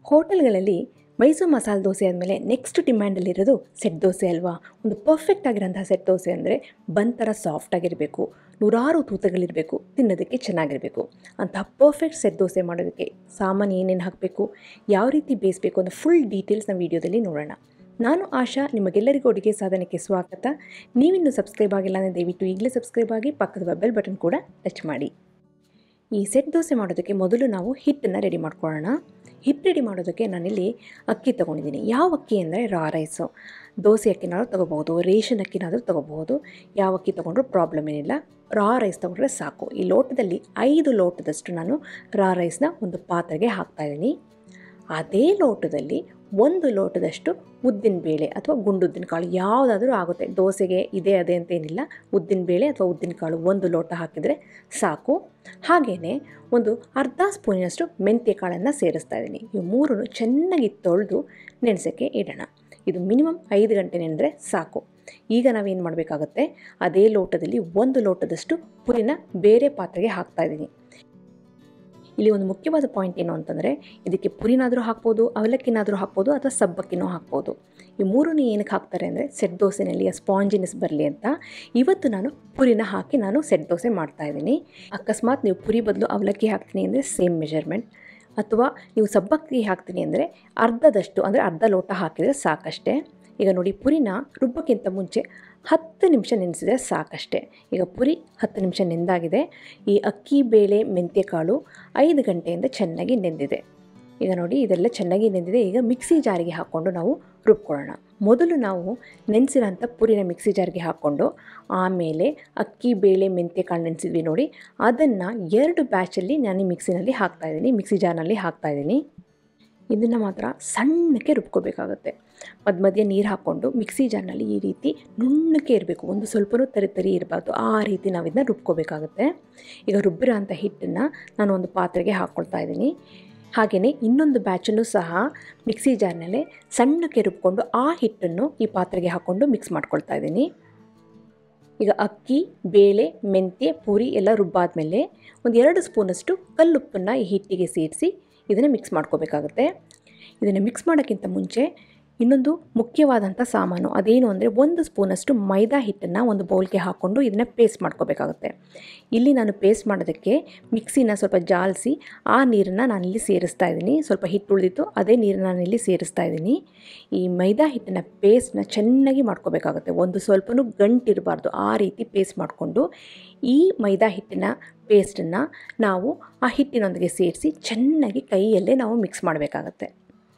ಹೋಟೆಲ್ಗಳಲ್ಲಿ ಮೈಸೂರು ಮಸಾಲೆ ದೋಸೆ ಆದಮೇಲೆ ನೆಕ್ಸ್ಟ್ ಡಿಮ್ಯಾಂಡಲ್ಲಿರೋದು ಸೆಟ್ ದೋಸೆ ಅಲ್ವಾ ಒಂದು ಪರ್ಫೆಕ್ಟ್ ಆಗಿರೋಂಥ ಸೆಟ್ ದೋಸೆ ಅಂದರೆ ಬನ್ ಥರ ಸಾಫ್ಟ್ ಆಗಿರಬೇಕು ನೂರಾರು ತೂತಗಳಿರಬೇಕು ತಿನ್ನೋದಕ್ಕೆ ಚೆನ್ನಾಗಿರಬೇಕು ಅಂತಹ ಪರ್ಫೆಕ್ಟ್ ಸೆಟ್ ದೋಸೆ ಮಾಡೋದಕ್ಕೆ ಸಾಮಾನು ಏನೇನು ಹಾಕಬೇಕು ಯಾವ ರೀತಿ ಬೇಯಿಸಬೇಕು ಅನ್ನೋ ಫುಲ್ ಡೀಟೇಲ್ಸ್ನ ವೀಡಿಯೋದಲ್ಲಿ ನೋಡೋಣ ನಾನು ಆಶಾ ನಿಮಗೆಲ್ಲರಿಗೂ ಅಡುಗೆ ಸಾಧನಕ್ಕೆ ಸ್ವಾಗತ ನೀವಿನ್ನೂ ಸಬ್ಸ್ಕ್ರೈಬ್ ಆಗಿಲ್ಲ ಅಂದರೆ ದಯವಿಟ್ಟು ಈಗಲೇ ಸಬ್ಸ್ಕ್ರೈಬ್ ಆಗಿ ಪಕ್ಕದ ಬೆಲ್ ಬಟನ್ ಕೂಡ ಟಚ್ ಮಾಡಿ ಈ ಸೆಟ್ ದೋಸೆ ಮಾಡೋದಕ್ಕೆ ಮೊದಲು ನಾವು ಹಿಟ್ಟನ್ನು ರೆಡಿ ಮಾಡ್ಕೊಳ್ಳೋಣ ಹಿಟ್ಟು ರೆಡಿ ಮಾಡೋದಕ್ಕೆ ನಾನಿಲ್ಲಿ ಅಕ್ಕಿ ತೊಗೊಂಡಿದ್ದೀನಿ ಯಾವ ಅಕ್ಕಿ ಅಂದರೆ ರಾ ರೈಸು ದೋಸೆ ಅಕ್ಕಿನಾದ್ರೂ ತೊಗೋಬೋದು ರೇಷನ್ ಅಕ್ಕಿನಾದರೂ ತೊಗೋಬಹುದು ಯಾವ ಅಕ್ಕಿ ತೊಗೊಂಡ್ರೂ ಪ್ರಾಬ್ಲಮ್ ಏನಿಲ್ಲ ರಾ ರೈಸ್ ತೊಗೊಂಡ್ರೆ ಸಾಕು ಈ ಲೋಟದಲ್ಲಿ ಐದು ಲೋಟದಷ್ಟು ನಾನು ರಾ ರೈಸ್ನ ಒಂದು ಪಾತ್ರೆಗೆ ಹಾಕ್ತಾಯಿದ್ದೀನಿ ಅದೇ ಲೋಟದಲ್ಲಿ ಒಂದು ಲೋಟದಷ್ಟು ಉದ್ದಿನ ಬೇಳೆ ಅಥವಾ ಗುಂಡುದ್ದಿನ ಕಾಳು ಯಾವುದಾದ್ರೂ ಆಗುತ್ತೆ ದೋಸೆಗೆ ಇದೇ ಅದೇ ಅಂತೇನಿಲ್ಲ ಉದ್ದಿನ ಬೇಳೆ ಅಥವಾ ಉದ್ದಿನ ಕಾಳು ಒಂದು ಲೋಟ ಹಾಕಿದರೆ ಸಾಕು ಹಾಗೆಯೇ ಒಂದು ಅರ್ಧ ಸ್ಪೂನಿನಷ್ಟು ಮೆಂತ್ಯ ಕಾಳನ್ನು ಸೇರಿಸ್ತಾ ಇದ್ದೀನಿ ಇವು ಮೂರನ್ನು ಚೆನ್ನಾಗಿ ತೊಳೆದು ನೆನೆಸೋಕ್ಕೆ ಇಡೋಣ ಇದು ಮಿನಿಮಮ್ ಐದು ಗಂಟೆ ನೆನೆದ್ರೆ ಸಾಕು ಈಗ ನಾವೇನು ಮಾಡಬೇಕಾಗುತ್ತೆ ಅದೇ ಲೋಟದಲ್ಲಿ ಒಂದು ಲೋಟದಷ್ಟು ಪುರಿನ ಬೇರೆ ಪಾತ್ರೆಗೆ ಹಾಕ್ತಾ ಇದ್ದೀನಿ ಇಲ್ಲಿ ಒಂದು ಮುಖ್ಯವಾದ ಪಾಯಿಂಟ್ ಏನು ಅಂತಂದರೆ ಇದಕ್ಕೆ ಪುರಿನಾದರೂ ಹಾಕ್ಬೋದು ಅವಲಕ್ಕಿನಾದರೂ ಹಾಕ್ಬೋದು ಅಥವಾ ಸಬ್ಬಕ್ಕಿನೂ ಹಾಕ್ಬೋದು ಈ ಮೂರನ್ನು ಏನಕ್ಕೆ ಹಾಕ್ತಾರೆ ಅಂದರೆ ಸೆಟ್ ದೋಸೆನಲ್ಲಿ ಆ ಸ್ಪಾಂಜಿನೆಸ್ ಬರಲಿ ಅಂತ ಇವತ್ತು ನಾನು ಪುರಿನ ಹಾಕಿ ನಾನು ಸೆಟ್ ದೋಸೆ ಮಾಡ್ತಾಯಿದ್ದೀನಿ ಅಕಸ್ಮಾತ್ ನೀವು ಪುರಿ ಬದಲು ಅವಲಕ್ಕಿ ಹಾಕ್ತೀನಿ ಅಂದರೆ ಸೇಮ್ ಮೆಜರ್ಮೆಂಟ್ ಅಥವಾ ನೀವು ಸಬ್ಬಕ್ಕಿ ಹಾಕ್ತೀನಿ ಅಂದರೆ ಅರ್ಧದಷ್ಟು ಅಂದರೆ ಅರ್ಧ ಲೋಟ ಹಾಕಿದರೆ ಸಾಕಷ್ಟೇ ಈಗ ನೋಡಿ ಪುರಿನ ರುಬ್ಬಕ್ಕಿಂತ ಮುಂಚೆ ಹತ್ತು ನಿಮಿಷ ನೆನೆಸಿದ್ರೆ ಸಾಕಷ್ಟೇ ಈಗ ಪುರಿ ಹತ್ತು ನಿಮಿಷ ನೆಂದಾಗಿದೆ ಈ ಅಕ್ಕಿ ಬೇಳೆ ಮೆಂತ್ಯಕಾಳು ಐದು ಗಂಟೆಯಿಂದ ಚೆನ್ನಾಗಿ ನೆಂದಿದೆ ಈಗ ನೋಡಿ ಇದೆಲ್ಲ ಚೆನ್ನಾಗಿ ನೆಂದಿದೆ ಈಗ ಮಿಕ್ಸಿ ಜಾರಿಗೆ ಹಾಕ್ಕೊಂಡು ನಾವು ರುಬ್ಕೊಳ್ಳೋಣ ಮೊದಲು ನಾವು ನೆನೆಸಿರೋಂಥ ಪುರಿನ ಮಿಕ್ಸಿ ಜಾರಿಗೆ ಹಾಕ್ಕೊಂಡು ಆಮೇಲೆ ಅಕ್ಕಿ ಬೇಳೆ ಮೆಂತ್ಯಕಾಳು ನೆನೆಸಿದ್ವಿ ನೋಡಿ ಅದನ್ನು ಎರಡು ಬ್ಯಾಚಲ್ಲಿ ನಾನು ಮಿಕ್ಸಿನಲ್ಲಿ ಹಾಕ್ತಾಯಿದ್ದೀನಿ ಮಿಕ್ಸಿ ಜಾರ್ನಲ್ಲಿ ಹಾಕ್ತಾಯಿದ್ದೀನಿ ಇದನ್ನು ಮಾತ್ರ ಸಣ್ಣಕ್ಕೆ ರುಬ್ಕೋಬೇಕಾಗುತ್ತೆ ಮಧ್ಯ ಮಧ್ಯೆ ನೀರು ಹಾಕ್ಕೊಂಡು ಮಿಕ್ಸಿ ಜಾರ್ನಲ್ಲಿ ಈ ರೀತಿ ನುಣ್ಣಕ್ಕೆ ಇರಬೇಕು ಒಂದು ಸ್ವಲ್ಪನೂ ತರಿ ತರಿ ಇರಬಾರ್ದು ಆ ರೀತಿ ನಾವು ಇದನ್ನ ರುಬ್ಕೋಬೇಕಾಗುತ್ತೆ ಈಗ ರುಬ್ಬಿರೋ ಅಂಥ ಹಿಟ್ಟನ್ನು ನಾನು ಒಂದು ಪಾತ್ರೆಗೆ ಹಾಕ್ಕೊಳ್ತಾ ಇದ್ದೀನಿ ಹಾಗೆಯೇ ಇನ್ನೊಂದು ಬ್ಯಾಚನ್ನು ಸಹ ಮಿಕ್ಸಿ ಜಾರ್ನಲ್ಲೇ ಸಣ್ಣಕ್ಕೆ ರುಬ್ಕೊಂಡು ಆ ಹಿಟ್ಟನ್ನು ಈ ಪಾತ್ರೆಗೆ ಹಾಕ್ಕೊಂಡು ಮಿಕ್ಸ್ ಮಾಡ್ಕೊಳ್ತಾ ಇದ್ದೀನಿ ಈಗ ಅಕ್ಕಿ ಬೇಳೆ ಮೆಂತ್ಯ ಪೂರಿ ಎಲ್ಲ ರುಬ್ಬಾದ್ಮೇಲೆ ಒಂದು ಎರಡು ಸ್ಪೂನಷ್ಟು ಕಲ್ಲುಪ್ಪನ್ನು ಈ ಹಿಟ್ಟಿಗೆ ಸೇರಿಸಿ ಇದನ್ನು ಮಿಕ್ಸ್ ಮಾಡ್ಕೋಬೇಕಾಗುತ್ತೆ ಇದನ್ನು ಮಿಕ್ಸ್ ಮಾಡೋಕ್ಕಿಂತ ಮುಂಚೆ ಇನ್ನೊಂದು ಮುಖ್ಯವಾದಂಥ ಸಾಮಾನು ಅದೇನು ಅಂದರೆ ಒಂದು ಸ್ಪೂನಷ್ಟು ಮೈದಾ ಹಿಟ್ಟನ್ನು ಒಂದು ಬೌಲ್ಗೆ ಹಾಕ್ಕೊಂಡು ಇದನ್ನು ಪೇಸ್ಟ್ ಮಾಡ್ಕೋಬೇಕಾಗುತ್ತೆ ಇಲ್ಲಿ ನಾನು ಪೇಸ್ಟ್ ಮಾಡೋದಕ್ಕೆ ಮಿಕ್ಸಿನ ಸ್ವಲ್ಪ ಜಾಲಿಸಿ ಆ ನೀರನ್ನು ನಾನಿಲ್ಲಿ ಸೇರಿಸ್ತಾ ಇದ್ದೀನಿ ಸ್ವಲ್ಪ ಹಿಟ್ಟು ಉಳಿದಿತ್ತು ಅದೇ ನೀರನ್ನು ನಾನಿಲ್ಲಿ ಸೇರಿಸ್ತಾ ಇದ್ದೀನಿ ಈ ಮೈದಾ ಹಿಟ್ಟಿನ ಪೇಸ್ಟ್ನ ಚೆನ್ನಾಗಿ ಮಾಡ್ಕೋಬೇಕಾಗುತ್ತೆ ಒಂದು ಸ್ವಲ್ಪನೂ ಗಂಟಿರಬಾರ್ದು ಆ ರೀತಿ ಪೇಸ್ಟ್ ಮಾಡಿಕೊಂಡು ಈ ಮೈದಾ ಹಿಟ್ಟಿನ ಪೇಸ್ಟನ್ನು ನಾವು ಆ ಹಿಟ್ಟಿನೊಂದಿಗೆ ಸೇರಿಸಿ ಚೆನ್ನಾಗಿ ಕೈಯಲ್ಲೇ ನಾವು ಮಿಕ್ಸ್ ಮಾಡಬೇಕಾಗತ್ತೆ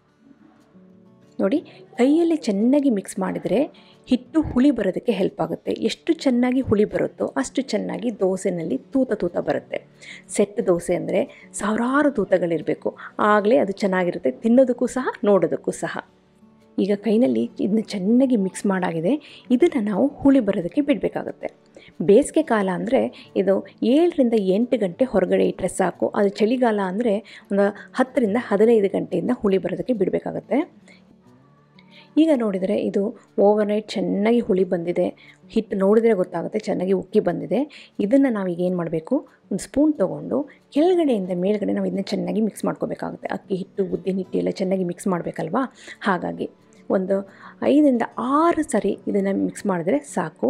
ನೋಡಿ ಕೈಯಲ್ಲಿ ಚೆನ್ನಾಗಿ ಮಿಕ್ಸ್ ಮಾಡಿದರೆ ಹಿಟ್ಟು ಹುಳಿ ಬರೋದಕ್ಕೆ ಹೆಲ್ಪ್ ಆಗುತ್ತೆ ಎಷ್ಟು ಚೆನ್ನಾಗಿ ಹುಳಿ ಬರುತ್ತೋ ಅಷ್ಟು ಚೆನ್ನಾಗಿ ದೋಸೆನಲ್ಲಿ ತೂತ ತೂತ ಬರುತ್ತೆ ಸೆಟ್ ದೋಸೆ ಅಂದರೆ ಸಾವಿರಾರು ತೂತಗಳಿರಬೇಕು ಆಗಲೇ ಅದು ಚೆನ್ನಾಗಿರುತ್ತೆ ತಿನ್ನೋದಕ್ಕೂ ಸಹ ನೋಡೋದಕ್ಕೂ ಸಹ ಈಗ ಕೈನಲ್ಲಿ ಇದನ್ನ ಚೆನ್ನಾಗಿ ಮಿಕ್ಸ್ ಮಾಡಾಗಿದೆ ಇದನ್ನು ನಾವು ಹುಳಿ ಬರೋದಕ್ಕೆ ಬಿಡಬೇಕಾಗುತ್ತೆ ಬೇಸಿಗೆ ಕಾಲ ಅಂದರೆ ಇದು ಏಳರಿಂದ ಎಂಟು ಗಂಟೆ ಹೊರಗಡೆ ಇಟ್ಟರೆ ಸಾಕು ಅದು ಚಳಿಗಾಲ ಅಂದರೆ ಒಂದು ಹತ್ತರಿಂದ ಹದಿನೈದು ಗಂಟೆಯಿಂದ ಹುಳಿ ಬರೋದಕ್ಕೆ ಬಿಡಬೇಕಾಗತ್ತೆ ಈಗ ನೋಡಿದರೆ ಇದು ಓವರ್ನೈಟ್ ಚೆನ್ನಾಗಿ ಹುಳಿ ಬಂದಿದೆ ಹಿಟ್ಟು ನೋಡಿದರೆ ಗೊತ್ತಾಗುತ್ತೆ ಚೆನ್ನಾಗಿ ಉಕ್ಕಿ ಬಂದಿದೆ ಇದನ್ನು ನಾವೀಗ ಏನು ಮಾಡಬೇಕು ಒಂದು ಸ್ಪೂನ್ ತೊಗೊಂಡು ಕೆಳಗಡೆಯಿಂದ ಮೇಲ್ಗಡೆ ನಾವು ಇದನ್ನ ಚೆನ್ನಾಗಿ ಮಿಕ್ಸ್ ಮಾಡ್ಕೋಬೇಕಾಗುತ್ತೆ ಅಕ್ಕಿ ಹಿಟ್ಟು ಉದ್ದಿನ ಹಿಟ್ಟು ಎಲ್ಲ ಚೆನ್ನಾಗಿ ಮಿಕ್ಸ್ ಮಾಡಬೇಕಲ್ವಾ ಹಾಗಾಗಿ ಒಂದು ಐದರಿಂದ ಆರು ಸರಿ ಇದನ್ನು ಮಿಕ್ಸ್ ಮಾಡಿದ್ರೆ ಸಾಕು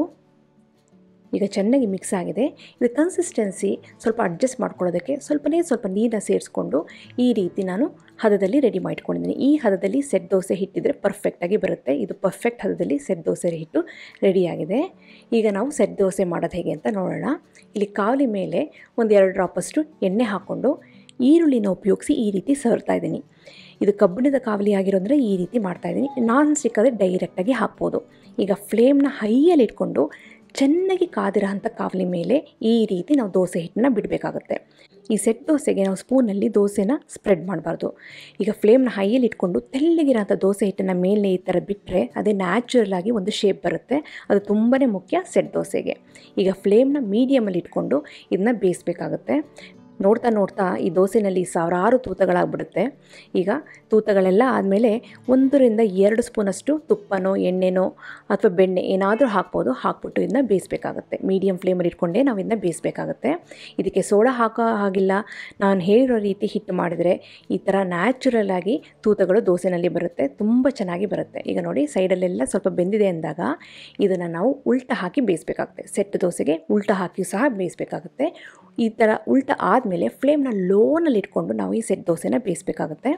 ಈಗ ಚೆನ್ನಾಗಿ ಮಿಕ್ಸ್ ಆಗಿದೆ ಇದು ಕನ್ಸಿಸ್ಟೆನ್ಸಿ ಸ್ವಲ್ಪ ಅಡ್ಜಸ್ಟ್ ಮಾಡ್ಕೊಳ್ಳೋದಕ್ಕೆ ಸ್ವಲ್ಪನೇ ಸ್ವಲ್ಪ ನೀರನ್ನ ಸೇರಿಸ್ಕೊಂಡು ಈ ರೀತಿ ನಾನು ಹದದಲ್ಲಿ ರೆಡಿ ಮಾಡಿಟ್ಕೊಂಡಿದ್ದೀನಿ ಈ ಹದದಲ್ಲಿ ಸೆಟ್ ದೋಸೆ ಹಿಟ್ಟಿದ್ರೆ ಪರ್ಫೆಕ್ಟಾಗಿ ಬರುತ್ತೆ ಇದು ಪರ್ಫೆಕ್ಟ್ ಹದದಲ್ಲಿ ಸೆಟ್ ದೋಸೆ ಹಿಟ್ಟು ರೆಡಿಯಾಗಿದೆ ಈಗ ನಾವು ಸೆಟ್ ದೋಸೆ ಮಾಡೋದು ಹೇಗೆ ಅಂತ ನೋಡೋಣ ಇಲ್ಲಿ ಕಾವಲಿ ಮೇಲೆ ಒಂದು ಎರಡು ಡ್ರಾಪಷ್ಟು ಎಣ್ಣೆ ಹಾಕ್ಕೊಂಡು ಈರುಳ್ಳಿನ ಉಪಯೋಗಿಸಿ ಈ ರೀತಿ ಸವರ್ತಾ ಇದ್ದೀನಿ ಇದು ಕಬ್ಬಿಣದ ಕಾವಲಿ ಆಗಿರೋದ್ರೆ ಈ ರೀತಿ ಮಾಡ್ತಾಯಿದ್ದೀನಿ ನಾನ್ ಸ್ಟಿಕ್ ಆದರೆ ಡೈರೆಕ್ಟಾಗಿ ಹಾಕ್ಬೋದು ಈಗ ಫ್ಲೇಮ್ನ ಹೈಯಲ್ಲಿ ಇಟ್ಕೊಂಡು ಚೆನ್ನಾಗಿ ಕಾದಿರೋ ಅಂಥ ಕಾವಲಿ ಮೇಲೆ ಈ ರೀತಿ ನಾವು ದೋಸೆ ಹಿಟ್ಟನ್ನ ಬಿಡಬೇಕಾಗುತ್ತೆ ಈ ಸೆಟ್ ದೋಸೆಗೆ ನಾವು ಸ್ಪೂನಲ್ಲಿ ದೋಸೆನ ಸ್ಪ್ರೆಡ್ ಮಾಡಬಾರ್ದು ಈಗ ಫ್ಲೇಮ್ನ ಹೈಯಲ್ಲಿ ಇಟ್ಕೊಂಡು ತೆಳ್ಳಗಿರೋಂಥ ದೋಸೆ ಹಿಟ್ಟನ್ನು ಮೇಲೆ ಈ ಥರ ಬಿಟ್ಟರೆ ಅದೇ ನ್ಯಾಚುರಲ್ ಆಗಿ ಒಂದು ಶೇಪ್ ಬರುತ್ತೆ ಅದು ತುಂಬಾ ಮುಖ್ಯ ಸೆಟ್ ದೋಸೆಗೆ ಈಗ ಫ್ಲೇಮ್ನ ಮೀಡಿಯಮಲ್ಲಿ ಇಟ್ಕೊಂಡು ಇದನ್ನ ಬೇಯಿಸ್ಬೇಕಾಗುತ್ತೆ ನೋಡ್ತಾ ನೋಡ್ತಾ ಈ ದೋಸೆನಲ್ಲಿ ಸಾವಿರಾರು ತೂತಗಳಾಗ್ಬಿಡುತ್ತೆ ಈಗ ತೂತಗಳೆಲ್ಲ ಆದಮೇಲೆ ಒಂದರಿಂದ ಎರಡು ಸ್ಪೂನಷ್ಟು ತುಪ್ಪನೋ ಎಣ್ಣೆನೋ ಅಥವಾ ಬೆಣ್ಣೆ ಏನಾದರೂ ಹಾಕ್ಬೋದು ಹಾಕ್ಬಿಟ್ಟು ಇದನ್ನ ಬೇಯಿಸ್ಬೇಕಾಗತ್ತೆ ಮೀಡಿಯಮ್ ಫ್ಲೇಮಲ್ಲಿ ಇಟ್ಕೊಂಡೇ ನಾವು ಇದನ್ನ ಬೇಯಿಸ್ಬೇಕಾಗತ್ತೆ ಇದಕ್ಕೆ ಸೋಡಾ ಹಾಕೋ ಹಾಗಿಲ್ಲ ನಾನು ಹೇಳಿರೋ ರೀತಿ ಹಿಟ್ಟು ಮಾಡಿದರೆ ಈ ಥರ ನ್ಯಾಚುರಲ್ ಆಗಿ ತೂತಗಳು ದೋಸೆನಲ್ಲಿ ಬರುತ್ತೆ ತುಂಬ ಚೆನ್ನಾಗಿ ಬರುತ್ತೆ ಈಗ ನೋಡಿ ಸೈಡಲ್ಲೆಲ್ಲ ಸ್ವಲ್ಪ ಬೆಂದಿದೆ ಅಂದಾಗ ಇದನ್ನು ನಾವು ಉಲ್ಟ ಹಾಕಿ ಬೇಯಿಸ್ಬೇಕಾಗುತ್ತೆ ಸೆಟ್ ದೋಸೆಗೆ ಉಲ್ಟ ಹಾಕಿ ಸಹ ಬೇಯಿಸ್ಬೇಕಾಗುತ್ತೆ ಈ ಥರ ಉಲ್ಟ ಆದಮೇಲೆ ಫ್ಲೇಮ್ನ ಲೋನಲ್ಲಿ ಇಟ್ಕೊಂಡು ನಾವು ಈ ಸೆಟ್ ದೋಸೆನ ಬೇಯಿಸ್ಬೇಕಾಗುತ್ತೆ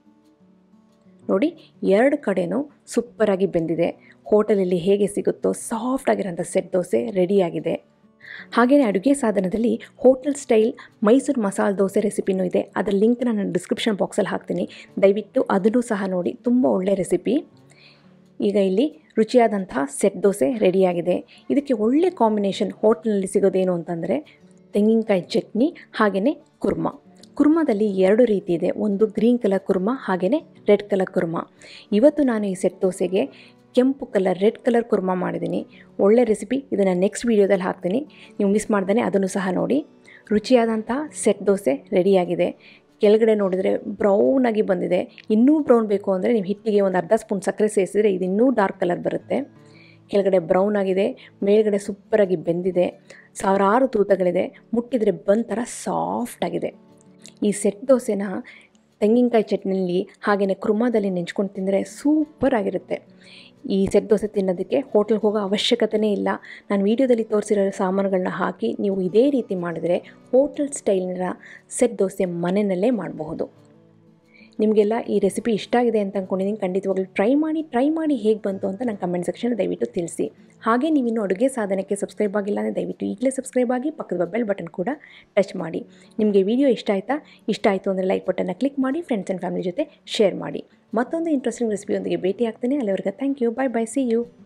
ನೋಡಿ ಎರಡು ಕಡೆನೂ ಸೂಪರಾಗಿ ಬೆಂದಿದೆ ಹೋಟೆಲಲ್ಲಿ ಹೇಗೆ ಸಿಗುತ್ತೋ ಸಾಫ್ಟ್ ಆಗಿರೋಂಥ ಸೆಟ್ ದೋಸೆ ರೆಡಿಯಾಗಿದೆ ಹಾಗೆಯೇ ಅಡುಗೆ ಸಾಧನದಲ್ಲಿ ಹೋಟೆಲ್ ಸ್ಟೈಲ್ ಮೈಸೂರು ಮಸಾಲೆ ದೋಸೆ ರೆಸಿಪಿನೂ ಇದೆ ಅದರ ಲಿಂಕ್ನ ನಾನು ಡಿಸ್ಕ್ರಿಪ್ಷನ್ ಬಾಕ್ಸಲ್ಲಿ ಹಾಕ್ತೀನಿ ದಯವಿಟ್ಟು ಅದನ್ನು ಸಹ ನೋಡಿ ತುಂಬ ಒಳ್ಳೆಯ ರೆಸಿಪಿ ಈಗ ಇಲ್ಲಿ ರುಚಿಯಾದಂತಹ ಸೆಟ್ ದೋಸೆ ರೆಡಿಯಾಗಿದೆ ಇದಕ್ಕೆ ಒಳ್ಳೆ ಕಾಂಬಿನೇಷನ್ ಹೋಟ್ಲಲ್ಲಿ ಸಿಗೋದೇನು ಅಂತಂದರೆ ತೆಂಗಿನಕಾಯಿ ಚಟ್ನಿ ಹಾಗೆಯೇ ಕುರ್ಮಾ ಕುರ್ಮಾದಲ್ಲಿ ಎರಡು ರೀತಿ ಇದೆ ಒಂದು ಗ್ರೀನ್ ಕಲರ್ ಕುರ್ಮಾ ಹಾಗೆಯೇ ರೆಡ್ ಕಲರ್ ಕುರ್ಮಾ ಇವತ್ತು ನಾನು ಈ ಸೆಟ್ ದೋಸೆಗೆ ಕೆಂಪು ಕಲರ್ ರೆಡ್ ಕಲರ್ ಕುರ್ಮಾ ಮಾಡಿದ್ದೀನಿ ಒಳ್ಳೆ ರೆಸಿಪಿ ಇದನ್ನು ನೆಕ್ಸ್ಟ್ ವೀಡಿಯೋದಲ್ಲಿ ಹಾಕ್ತೀನಿ ನೀವು ಮಿಸ್ ಮಾಡ್ದೇ ಅದನ್ನು ಸಹ ನೋಡಿ ರುಚಿಯಾದಂಥ ಸೆಟ್ ದೋಸೆ ರೆಡಿಯಾಗಿದೆ ಕೆಳಗಡೆ ನೋಡಿದರೆ ಬ್ರೌನ್ ಆಗಿ ಬಂದಿದೆ ಇನ್ನೂ ಬ್ರೌನ್ ಬೇಕು ಅಂದರೆ ನೀವು ಹಿಟ್ಟಿಗೆ ಒಂದು ಅರ್ಧ ಸ್ಪೂನ್ ಸಕ್ಕರೆ ಸೇರಿಸಿದ್ರೆ ಇದು ಇನ್ನೂ ಡಾರ್ಕ್ ಕಲರ್ ಬರುತ್ತೆ ಕೆಳಗಡೆ ಬ್ರೌನ್ ಆಗಿದೆ ಮೇಲ್ಗಡೆ ಸೂಪರಾಗಿ ಬೆಂದಿದೆ ಸಾವಿರಾರು ತೂತಗಳಿದೆ ಮುಟ್ಟಿದರೆ ಬಂದ್ ಥರ ಸಾಫ್ಟ್ ಆಗಿದೆ ಈ ಸೆಟ್ ದೋಸೆನ ತೆಂಗಿನಕಾಯಿ ಚಟ್ನಿಲಿ ಹಾಗೆಯೇ ಕುರ್ಮಾದಲ್ಲಿ ನೆಂಚ್ಕೊಂಡು ತಿಂದರೆ ಸೂಪರ್ ಆಗಿರುತ್ತೆ ಈ ಸೆಟ್ ದೋಸೆ ತಿನ್ನೋದಕ್ಕೆ ಹೋಟೆಲ್ಗೆ ಹೋಗೋ ಅವಶ್ಯಕತೆಯೇ ಇಲ್ಲ ನಾನು ವೀಡಿಯೋದಲ್ಲಿ ತೋರಿಸಿರೋ ಸಾಮಾನುಗಳನ್ನ ಹಾಕಿ ನೀವು ಇದೇ ರೀತಿ ಮಾಡಿದರೆ ಹೋಟೆಲ್ ಸ್ಟೈಲ್ನ ಸೆಟ್ ದೋಸೆ ಮನೆಯಲ್ಲೇ ಮಾಡಬಹುದು ನಿಮಗೆಲ್ಲ ಈ ರೆಸಿಪಿ ಇಷ್ಟ ಆಗಿದೆ ಅಂತ ಅಂದ್ಕೊಂಡಿದ್ದೀನಿ ಖಂಡಿತವಾಗ್ಲೂ ಟ್ರೈ ಮಾಡಿ ಟ್ರೈ ಮಾಡಿ ಹೇಗೆ ಬಂತು ಅಂತ ನನ್ನ ಕಮೆಂಟ್ ಸೆಕ್ಷನ್ ದಯವಿಟ್ಟು ತಿಳಿಸಿ ಹಾಗೆ ನೀವಿನ್ನೂ ಅಡುಗೆ ಸಾಧನಕ್ಕೆ ಸಬ್ಸ್ಕ್ರೈಬ್ ಆಗಿಲ್ಲ ಅಂದರೆ ದಯವಿಟ್ಟು ಈಗಲೇ ಸಬ್ಸ್ಕ್ರೈಬ್ ಆಗಿ ಪಕ್ಕದ ಬೆಲ್ ಬಟನ್ ಕೂಡ ಟಚ್ ಮಾಡಿ ನಿಮಗೆ ವಿಡಿಯೋ ಇಷ್ಟ ಆಯಿತಾ ಇಷ್ಟ ಆಯಿತು ಅಂದರೆ ಲೈಕ್ ಬಟನ್ನ ಕ್ಲಿಕ್ ಮಾಡಿ ಫ್ರೆಂಡ್ಸ್ ಆ್ಯಂಡ್ ಫ್ಯಾಮಿಲಿ ಜೊತೆ ಶೇರ್ ಮಾಡಿ ಮತ್ತೊಂದು ಇಂಟ್ರೆಸ್ಟಿಂಗ್ ರೆಸಿಪಿಯೊಂದಿಗೆ ಭೇಟಿ ಆಗ್ತೇನೆ ಅಲ್ಲಿವರೆಗೆ thank you bye bye see you